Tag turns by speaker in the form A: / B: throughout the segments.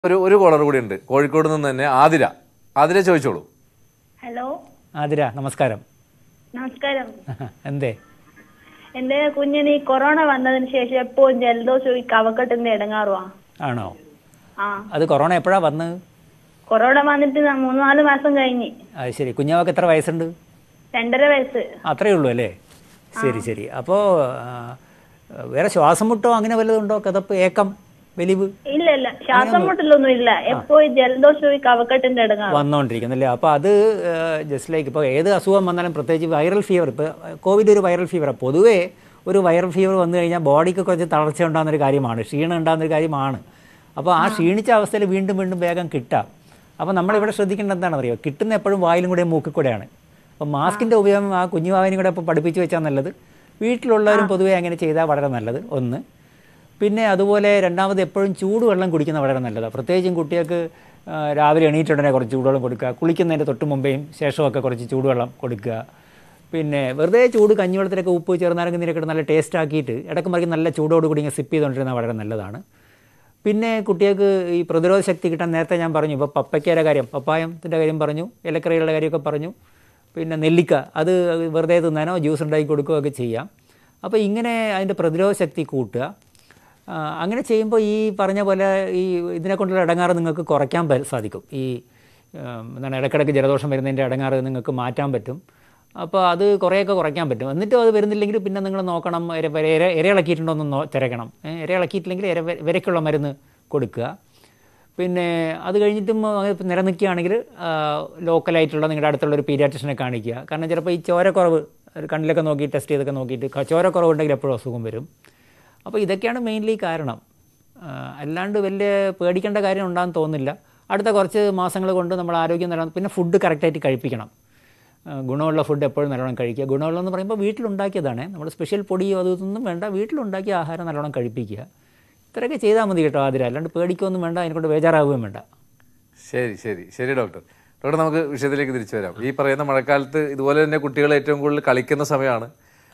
A: ഒരു ഒരു കോളർ കൂടി ഉണ്ട് കോഴിക്കോട് നിന്ന് തന്നെ ആതിര ആതിര ചോദിച്ചോളൂ
B: ഹലോ
C: ആതിര നമസ്കാരം
B: നമസ്കാരം
C: എന്തേ
B: എന്റെ കുഞ്ഞിന് ഈ കൊറോണ വന്നതിന് ശേഷം എപ്പോഴും ജലദോഷവും ഈ കവക്കെട്ടിന്റെ ഇടങ്ങാറുവാ
C: ആണോ
B: ആ
C: അത് കൊറോണ എപ്പോഴാ വന്നത്
B: കൊറോണ വന്നിട്ട് ന- മൂന്ന് നാല് മാസം കഴിഞ്ഞ്
C: അത് ശരി കുഞ്ഞാവക്ക് എത്ര വയസ്സുണ്ട്
B: രണ്ടര വയസ്സ്
C: അത്രയേ ഉള്ളൂ അല്ലേ ശരി ശരി അപ്പോൾ വേറെ ശ്വാസം മുട്ടോ അങ്ങനെ വല്ലതും ഉണ്ടോ കിതപ്പ് ഏക്കം വലിവ്
B: ഇല്ല ഇല്ല ശ്വാസം മുട്ടലൊന്നും ഇല്ല എപ്പോഴും ജലദോഷവും ഈ കവക്കെട്ടിന്റെ ഇടങ്ങാറും
C: വന്നുകൊണ്ടിരിക്കുന്നല്ലേ അപ്പോൾ അത് ജസ്റ്റ് ലൈക്ക് ഇപ്പോൾ ഏത് അസുഖം വന്നാലും പ്രത്യേകിച്ച് വൈറൽ ഫീവർ ഇപ്പോൾ കോവിഡ് ഒരു വൈറൽ ഫീവറാണ് പൊതുവേ ഒരു വൈറൽ ഫീവർ വന്നു കഴിഞ്ഞാൽ ബോഡിക്ക് കുറച്ച് തളർച്ച ഉണ്ടാകുന്നൊരു കാര്യമാണ് ക്ഷീണം ഉണ്ടാകുന്നൊരു കാര്യമാണ് അപ്പോൾ ആ ക്ഷീണിച്ച അവസ്ഥയിൽ വീണ്ടും വീണ്ടും വേഗം കിട്ടാം അപ്പോൾ നമ്മളിവിടെ ശ്രദ്ധിക്കേണ്ടത് എന്താണെന്ന് അറിയുമോ കിട്ടുന്ന എപ്പോഴും വായിലും കൂടെ മൂക്കിൽ കൂടെയാണ് അപ്പോൾ മാസ്കിൻ്റെ ഉപയോഗം ആ കുഞ്ഞുവാവിനും കൂടെ ഇപ്പോൾ പഠിപ്പിച്ച് വെച്ചാൽ നല്ലത് വീട്ടിലുള്ളവരും പൊതുവേ അങ്ങനെ ചെയ്താൽ വളരെ നല്ലത് ഒന്ന് പിന്നെ അതുപോലെ രണ്ടാമത് എപ്പോഴും ചൂടുവെള്ളം കുടിക്കുന്നത് വളരെ നല്ലതാണ് പ്രത്യേകിച്ചും കുട്ടികൾക്ക് ആ, രാവിലെ എണീറ്റുടനെ കുറച്ച് ചൂടുവെള്ളം കൊടുക്കുക കുളിക്കുന്നതിൻ്റെ തൊട്ട് മുമ്പേയും ശേഷമൊക്കെ കുറച്ച് ചൂടുവെള്ളം കൊടുക്കുക പിന്നെ വെറുതെ ചൂട് കഞ്ഞിവെള്ളത്തിലൊക്കെ ഉപ്പ് ചെറുനാരങ്ങ നീരൊക്കെ ഇട്ട് നല്ല ടേസ്റ്റ് ആക്കിയിട്ട് ഇടയ്ക്ക് മറിക്ക് നല്ല ചൂടോട് കൂടി ഇങ്ങനെ സിപ്പ് ചെയ്തുകൊണ്ടിരുന്നത് വളരെ നല്ലതാണ് പിന്നെ കുട്ടികൾക്ക് ഈ പ്രതിരോധ ശക്തി കിട്ടാൻ നേരത്തെ ഞാൻ പറഞ്ഞു ഇപ്പോൾ പപ്പയ്ക്കയുടെ കാര്യം പപ്പായത്തിൻ്റെ കാര്യം പറഞ്ഞു ഇലക്കറികളുടെ കാര്യമൊക്കെ പറഞ്ഞു പിന്നെ നെല്ലിക്ക അത് വെറുതെ തിന്നാനോ ജ്യൂസ് ഉണ്ടാക്കി കൊടുക്കുകയോ ഒക്കെ ചെയ്യാം അപ്പോൾ ഇങ്ങനെ അതിൻ്റെ പ്രതിരോധ ശക്തി കൂട്ടുക ആ, അങ്ങനെ ചെയ്യുമ്പോൾ ഈ പറഞ്ഞ പോലെ ഈ ഇതിനെ കൊണ്ടുള്ള ഇടങ്ങാറ് നിങ്ങൾക്ക് കുറയ്ക്കാൻ പ- സാധിക്കും ഈ ഉം, എന്താണ് ഇടയ്ക്കിടയ്ക്ക് ജലദോഷം വരുന്നതിൻ്റെ ഇടങ്ങാറ് നിങ്ങൾക്ക് മാറ്റാൻ പറ്റും അപ്പോൾ അത് കുറേയൊക്കെ കുറയ്ക്കാൻ പറ്റും എന്നിട്ടും അത് വരുന്നില്ലെങ്കിൽ പിന്നെ നിങ്ങൾ നോക്കണം ഇര ഇര ഇരയിളക്കിയിട്ടുണ്ടോ എന്ന് നോ തിരക്കണം ഏ, ഇരയിളക്കിയിട്ടില്ലെങ്കിൽ ഇര വിരയ്ക്കുള്ള മരുന്ന് കൊടുക്കുക പിന്നെ അത് കഴിഞ്ഞിട്ടും അത് നിലനിൽക്കുകയാണെങ്കിൽ ലോക്കലായിട്ടുള്ള നിങ്ങളുടെ അടുത്തുള്ള ഒരു പീഡിയാട്രിഷനെ കാണിക്കുക കാരണം ചിലപ്പോൾ ഈ ചോരക്കുറവ് ഒരു കണ്ണിലൊക്കെ നോക്കി ടെസ്റ്റ് ചെയ്തൊക്കെ നോക്കിയിട്ട് ക- ചോരക്കുറവ് ഉണ്ടെങ്കിൽ എപ്പോഴും അസുഖം വരും അപ്പോൾ ഇതൊക്കെയാണ് മെയിൻലി കാരണം ആ, അല്ലാണ്ട് വലിയ പേടിക്കേണ്ട കാര്യം ഉണ്ടാകുന്ന തോന്നുന്നില്ല അടുത്ത കുറച്ച് മാസങ്ങൾ കൊണ്ട് നമ്മൾ ആരോഗ്യം നില പിന്നെ ഫുഡ് കറക്റ്റായിട്ട് കഴിപ്പിക്കണം ആ, ഗുണമുള്ള ഫുഡ് എപ്പോഴും നല്ലോണം കഴിക്കുക ഗുണമുള്ളതെന്ന് പറയുമ്പോൾ വീട്ടിലുണ്ടാക്കിയതാണ് നമ്മൾ സ്പെഷ്യൽ പൊടിയോ അതും ഇതൊന്നും വേണ്ട വീട്ടിലുണ്ടാക്കിയ ആഹാരം നല്ലോണം കഴിപ്പിക്കുക ഇത്രയൊക്കെ ചെയ്താൽ മതി കേട്ടോ ആതിര അല്ലാണ്ട് പേടിക്കൊന്നും വേണ്ട അതിനെക്കൊണ്ട് ബേജാറാവുകയും വേണ്ട
A: ശരി ശരി ശരി ഡോക്ടർ ഡോക്ടർ നമുക്ക് വിഷയത്തിലേക്ക് തിരിച്ചു വരാം ഈ പറയുന്ന മഴക്കാലത്ത് ഇതുപോലെ തന്നെ കുട്ടികൾ ഏറ്റവും കൂടുതൽ കളിക്കുന്ന സമയമാണ്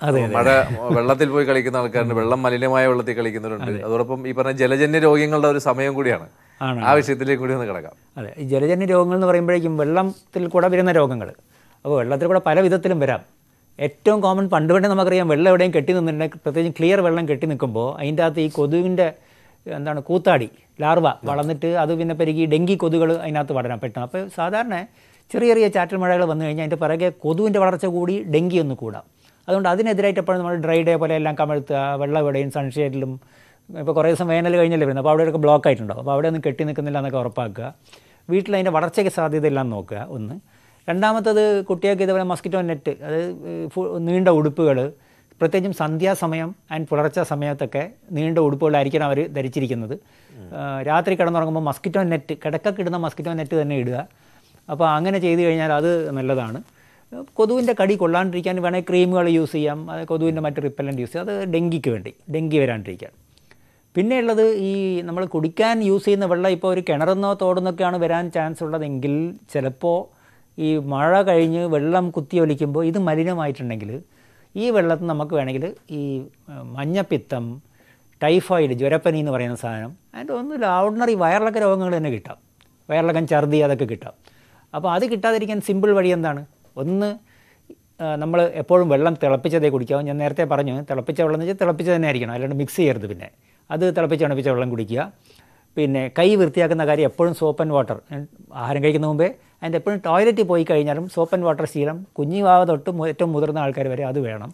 A: മഴ വെള്ളത്തിൽ പോയി കളിക്കുന്ന ആൾക്കാരുണ്ട് വെള്ളം മലിനമായ വെള്ളത്തിൽ കളിക്കുന്നവരുണ്ട് അതോടൊപ്പം ഈ പറഞ്ഞ ജലജന്യ രോഗങ്ങളുടെ ഒരു സമയം കൂടിയാണ്
C: ആണ്.
A: ആ വിഷയത്തിലേക്ക് കൂടി ഒന്ന് കിടക്കാം
C: അതെ ഈ ജലജന്യ രോഗങ്ങൾ എന്ന് പറയുമ്പോഴേക്കും വെള്ളത്തിൽ കൂടെ വരുന്ന രോഗങ്ങൾ അപ്പോൾ വെള്ളത്തിൽ കൂടെ പല വിധത്തിലും വരാം ഏറ്റവും കോമൺ പണ്ട് പണ്ട് നമുക്കറിയാം വെള്ളം എവിടെയും കെട്ടി നിന്നിട്ടുണ്ടെങ്കിൽ പ്രത്യേകിച്ചും ക്ലിയർ വെള്ളം കെട്ടി നിൽക്കുമ്പോൾ അതിൻ്റെ അകത്ത് ഈ കൊതുകിൻ്റെ എന്താണ് കൂത്താടി ലാർവ വളർന്നിട്ട് അത് പിന്നെ പെരുകി ഡെങ്കി കൊതുകൾ അതിനകത്ത് വളരാൻ പറ്റും അപ്പോൾ സാധാരണ ചെറിയ ചെറിയ ചാറ്റൽ മഴകൾ വന്നു കഴിഞ്ഞാൽ അതിൻ്റെ പിറകെ കൊതുവിൻ്റെ വളർച്ച കൂടി ഡെങ്കി ഒന്ന് കൂടാം അതുകൊണ്ട് അതിനെതിരായിട്ട് എപ്പോഴും നമ്മൾ ഡ്രൈ ഡേ പോലെ എല്ലാം കമഴ്ത്തുക വെള്ളം എവിടെയും സൺഷെയ്ഡിലും ഇപ്പോൾ കുറേ ദിവസം വേനൽ കഴിഞ്ഞല്ലേ വരുന്നത് അപ്പോൾ അവിടെയൊക്കെ ബ്ലോക്ക് ആയിട്ടുണ്ടാവും അപ്പോൾ അവിടെ ഒന്നും കെട്ടി നിൽക്കുന്നില്ല എന്നൊക്കെ ഉറപ്പാക്കുക വീട്ടിൽ അതിൻ്റെ വളർച്ചയ്ക്ക് സാധ്യതയില്ലാന്ന് നോക്കുക ഒന്ന് രണ്ടാമത്തത് കുട്ടികൾക്ക് ഇതുപോലെ മസ്കിറ്റോ നെറ്റ് അത് ഫു- നീണ്ട ഉടുപ്പുകൾ പ്രത്യേകിച്ചും സന്ധ്യാസമയം ആൻഡ് പുലർച്ച സമയത്തൊക്കെ നീണ്ട ഉടുപ്പുകളായിരിക്കണം അവർ ധരിച്ചിരിക്കുന്നത് ആ, രാത്രി കിടന്നുറങ്ങുമ്പോൾ മസ്കിറ്റോ നെറ്റ് കിടക്കൊക്കെ ഇടുന്ന മസ്കിറ്റോ നെറ്റ് തന്നെ ഇടുക അപ്പോൾ അങ്ങനെ ചെയ്തു കഴിഞ്ഞാൽ അത് നല്ലതാണ് കൊതുവിൻ്റെ കടി കൊള്ളാണ്ടിരിക്കാൻ വേണമെങ്കിൽ ക്രീമുകൾ യൂസ് ചെയ്യാം അത് കൊതുവിൻ്റെ മറ്റ് റിപ്പല്ലൻ്റ് യൂസ് ചെയ്യാം അത് ഡെങ്കിക്ക് വേണ്ടി ഡെങ്കി വരാണ്ടിരിക്കാൻ പിന്നെ ഉള്ളത് ഈ നമ്മൾ കുടിക്കാൻ യൂസ് ചെയ്യുന്ന വെള്ളം ഇപ്പോൾ ഒരു കിണറെന്നോ തോടുന്നൊക്കെയാണ് വരാൻ ചാൻസ് ഉള്ളതെങ്കിൽ ചിലപ്പോൾ ഈ മഴ കഴിഞ്ഞ് വെള്ളം കുത്തിയൊലിക്കുമ്പോൾ ഇത് മലിനമായിട്ടുണ്ടെങ്കിൽ ഈ വെള്ളത്തിൽ നമുക്ക് വേണമെങ്കിൽ ഈ ഏഹ്, മഞ്ഞപ്പിത്തം ടൈഫോയിഡ് ജ്വരപ്പനി എന്ന് പറയുന്ന സാധനം അതിൻ്റെ ഒന്നുമില്ല ഓർഡിനറി വയറിളക്ക രോഗങ്ങൾ തന്നെ കിട്ടാം വയറിളക്കം ഛർദി അതൊക്കെ കിട്ടാം അപ്പോൾ അത് കിട്ടാതിരിക്കാൻ സിമ്പിൾ വഴി എന്താണ് ഒന്ന് നമ്മൾ എപ്പോഴും വെള്ളം തിളപ്പിച്ചതേ കുടിക്കാവും ഞാൻ നേരത്തെ പറഞ്ഞു തിളപ്പിച്ച വെള്ളം എന്ന് വെച്ചാൽ തിളപ്പിച്ച തന്നെ ആയിരിക്കണം അല്ലാണ്ട് മിക്സ് ചെയ്യരുത് പിന്നെ അത് തിളപ്പിച്ച് തണുപ്പിച്ച വെള്ളം കുടിക്കുക പിന്നെ കൈ വൃത്തിയാക്കുന്ന കാര്യം എപ്പോഴും സോപ്പ് ആൻഡ് വാട്ടർ ആഹാരം കഴിക്കുന്ന മുമ്പേ അതിൻ്റെ എപ്പോഴും ടോയ്ലറ്റിൽ പോയി കഴിഞ്ഞാലും സോപ്പ് ആൻഡ് വാട്ടർ ശീലം കുഞ്ഞു വാവ തൊട്ട് മു- ഏറ്റവും മുതിർന്ന ആൾക്കാർ വരെ അത് വേണം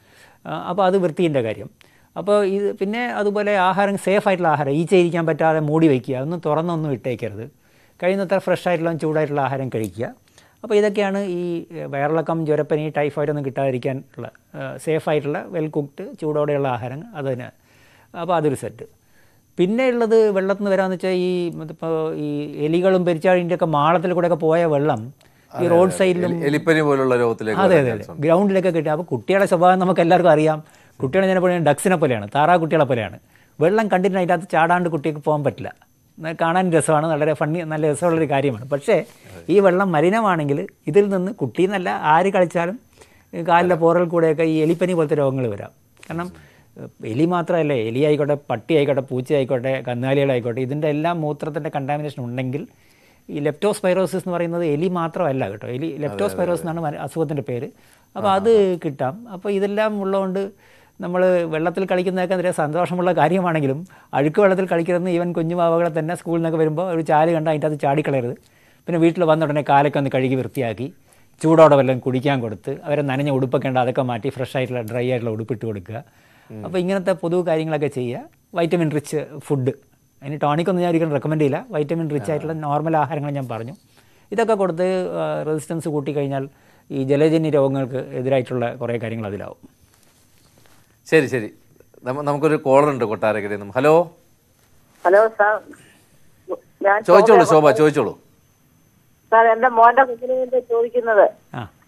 C: അപ്പോൾ അത് വൃത്തിൻ്റെ കാര്യം അപ്പോൾ ഇത് പിന്നെ അതുപോലെ ആഹാരം സേഫ് ആയിട്ടുള്ള ആഹാരം ഈച്ച ഇരിക്കാൻ പറ്റാതെ മൂടി വയ്ക്കുക അതൊന്നും തുറന്നൊന്നും ഇട്ടേക്കരുത് കഴിയുന്നത്ര ഫ്രഷ് ആയിട്ടുള്ള ചൂടായിട്ടുള്ള ആഹാരം കഴിക്കുക അപ്പോൾ ഇതൊക്കെയാണ് ഈ ഏഹ്, വയറിളക്കം ജ്വരപ്പനി ടൈഫോയിഡ് ഒന്നും കിട്ടാതിരിക്കാൻ ഉള്ള സേഫ് ആയിട്ടുള്ള വെൽ കുക്ക്ഡ് ചൂടോടെയുള്ള ആഹാരം അതിന് അപ്പോൾ അതൊരു സെറ്റ് പിന്നെ ഉള്ളത് വെള്ളത്തിൽ നിന്ന് വരാമെന്ന് വെച്ചാൽ ഈ ഇപ്പോൾ ഈ എലികളും പെരിച്ചാഴിൻ്റെ ഒക്കെ മാളത്തിൽ കൂടെയൊക്കെ പോയ വെള്ളം ഈ റോഡ് സൈഡിലും
A: എലി- എലിപ്പനി പോലുള്ള രോഗത്തിലേക്ക്
C: അതെ
A: വരാൻ
C: അതെ
A: chance
C: അതെ
A: ഉണ്ട്.
C: ഗ്രൗണ്ടിലൊക്കെ കിട്ടുക അപ്പോൾ കുട്ടികളെ സ്വഭാവം നമുക്ക് എല്ലാവർക്കും അറിയാം കുട്ടികളെ ഞാൻ പറയുന്നത് ഡക്സിനെ പോലെയാണ് താറാ കുട്ടികളെ പോലെയാണ് വെള്ളം കണ്ടിട്ട് അതിൻ്റെ അകത്ത് ചാടാണ്ട് കുട്ടിക്ക് പോകാൻ പറ്റില്ല എന്നാൽ കാണാൻ രസമാണ് വളരെ ഫണ്ണി നല്ല രസമുള്ളൊരു കാര്യമാണ് പക്ഷേ ഈ വെള്ളം മലിനമാണെങ്കിൽ ഇതിൽ നിന്ന് കുട്ടി എന്നല്ല ആര് കളിച്ചാലും ഈ കാലിലെ പോറൽ കൂടെയൊക്കെ ഈ എലിപ്പനി പോലത്തെ രോഗങ്ങൾ വരാം കാരണം എലി മാത്രമല്ല എലി ആയിക്കോട്ടെ പട്ടി ആയിക്കോട്ടെ പൂച്ച ആയിക്കോട്ടെ കന്നുകാലികളായിക്കോട്ടെ ഇതിൻ്റെ എല്ലാം മൂത്രത്തിൻ്റെ കണ്ടാമിനേഷൻ ഉണ്ടെങ്കിൽ ഈ ലെപ്റ്റോസ്പൈറോസിസ് എന്ന് പറയുന്നത് എലി മാത്രമല്ല കേട്ടോ എലി ലെപ്റ്റോസ്പൈറോസിസ് എന്നാണ് മര- അസുഖത്തിൻ്റെ പേര് അപ്പോൾ അത് കിട്ടാം അപ്പോൾ ഇതെല്ലാം ഉള്ളതുകൊണ്ട് നമ്മൾ വെള്ളത്തിൽ കളിക്കുന്നതൊക്കെ വളരെ സന്തോഷമുള്ള കാര്യമാണെങ്കിലും അഴുക്ക് വെള്ളത്തിൽ കളിക്കരുതെന്ന് ഈവൻ കുഞ്ഞുമാവകളെ തന്നെ സ്കൂളിൽ നിന്നൊക്കെ വരുമ്പോൾ ഒരു ചാല് കണ്ട് അതിൻ്റെ അത് ചാടിക്കളയരുത് പിന്നെ വീട്ടിൽ വന്ന ഉടനെ കാലൊക്കെ ഒന്ന് കഴുകി വൃത്തിയാക്കി ചൂടോടെ വല്ലതും കുടിക്കാൻ കൊടുത്ത് അവരെ നനഞ്ഞ ഉടുപ്പൊക്കെ ഉണ്ട് അതൊക്കെ മാറ്റി ഫ്രഷ് ആയിട്ടുള്ള ഡ്രൈ ആയിട്ടുള്ള ഉടുപ്പിട്ട് കൊടുക്കുക അപ്പോൾ ഇങ്ങനത്തെ പൊതു കാര്യങ്ങളൊക്കെ ചെയ്യുക വൈറ്റമിൻ റിച്ച് ഫുഡ് അതിന് ടോണിക് ഒന്നും ഞാൻ ഒരിക്കലും റെക്കമെൻഡ് ചെയ്യില്ല വൈറ്റമിൻ റിച്ച് ആയിട്ടുള്ള നോർമൽ ആഹാരങ്ങൾ ഞാൻ പറഞ്ഞു ഇതൊക്കെ കൊടുത്ത് റെസിസ്റ്റൻസ് കൂട്ടിക്കഴിഞ്ഞാൽ ഈ ജലജന്യ രോഗങ്ങൾക്ക് എതിരായിട്ടുള്ള കുറേ കാര്യങ്ങൾ അതിലാവും
A: ശരി ശരി നമ്മ- നമുക്കൊരു കോളർ ഉണ്ട് കൊട്ടാരക്കരയിൽ നിന്നും ഹലോ
D: ഹലോ സാർ ഞാൻ
A: ചോദിച്ചോളൂ ശോഭ ചോദിച്ചോളൂ
D: സാർ എന്റെ മോന്റെ കുഞ്ഞിന് വേണ്ടി ചോദിക്കുന്നത്
C: ആ